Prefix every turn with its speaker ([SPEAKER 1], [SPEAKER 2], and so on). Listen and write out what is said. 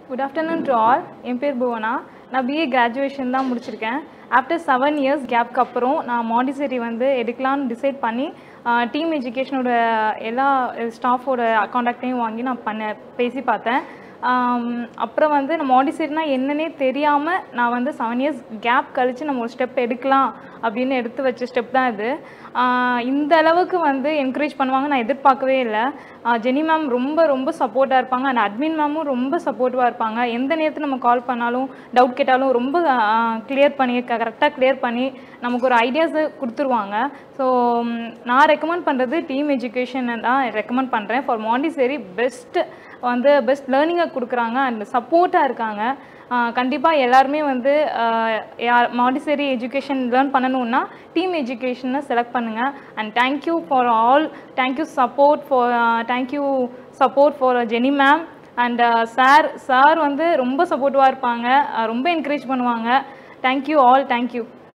[SPEAKER 1] good afternoon to all என் பேர் புவனா நான் BA graduation தான் முடிச்சிருக்கேன் ஆஃப்டர் செவன் இயர்ஸ் கேப்க்கு அப்புறம் நான் மாண்டிசேரி வந்து எடுக்கலாம்னு டிசைட் பண்ணி டீம் எஜுகேஷனோட எல்லா ஸ்டாஃபோட காண்டாக்டையும் வாங்கி நான் பண்ண பேசி பார்த்தேன் ஆம், அப்புறம் வந்து நான் மாண்டிசேரினா என்னன்னே தெரியாமல் நான் வந்து செவன் இயர்ஸ் கேப் கழித்து நம்ம ஒரு ஸ்டெப் எடுக்கலாம் அப்படின்னு எடுத்து வச்ச ஸ்டெப் தான் இது ஆஹ் இந்த அளவுக்கு வந்து என்கரேஜ் பண்ணுவாங்க நான் எதிர்பார்க்கவே இல்லை ஜெனி மேம் ரொம்ப ரொம்ப சப்போர்ட்டாக இருப்பாங்க அண்ட் அட்மின் மேமும் ரொம்ப சப்போர்ட்டிவாக இருப்பாங்க எந்த நேரத்தில் நம்ம கால் பண்ணாலும் டவுட் கேட்டாலும் ரொம்ப கிளியர் பண்ணி கரெக்டாக கிளியர் பண்ணி நமக்கு ஒரு ஐடியாஸை கொடுத்துருவாங்க ஸோ நான் ரெக்கமெண்ட் பண்ணுறது டீம் எஜுகேஷன் தான் ரெக்கமெண்ட் பண்ணுறேன் ஃபார் மாண்டிசேரி பெஸ்ட் வந்து பெஸ்ட் லேர்னிங்கை கொடுக்குறாங்க அண்ட் சப்போர்ட்டாக இருக்காங்க கண்டிப்பாக எல்லாருமே வந்து ஆஹ் யார் மாண்டிசேரி எஜுகேஷன் லேர்ன் பண்ணணுன்னா டீம் எஜுகேஷனை செலக்ட் பண்ணுங்கள் and thank you for all thank you support for thank you support for Jenny ma'am and sir sir வந்து ரொம்ப சப்போர்ட்டிவாக இருப்பாங்க ஆஹ் ரொம்ப என்கரேஜ் பண்ணுவாங்க தேங்க்யூ ஆல் தேங்க்யூ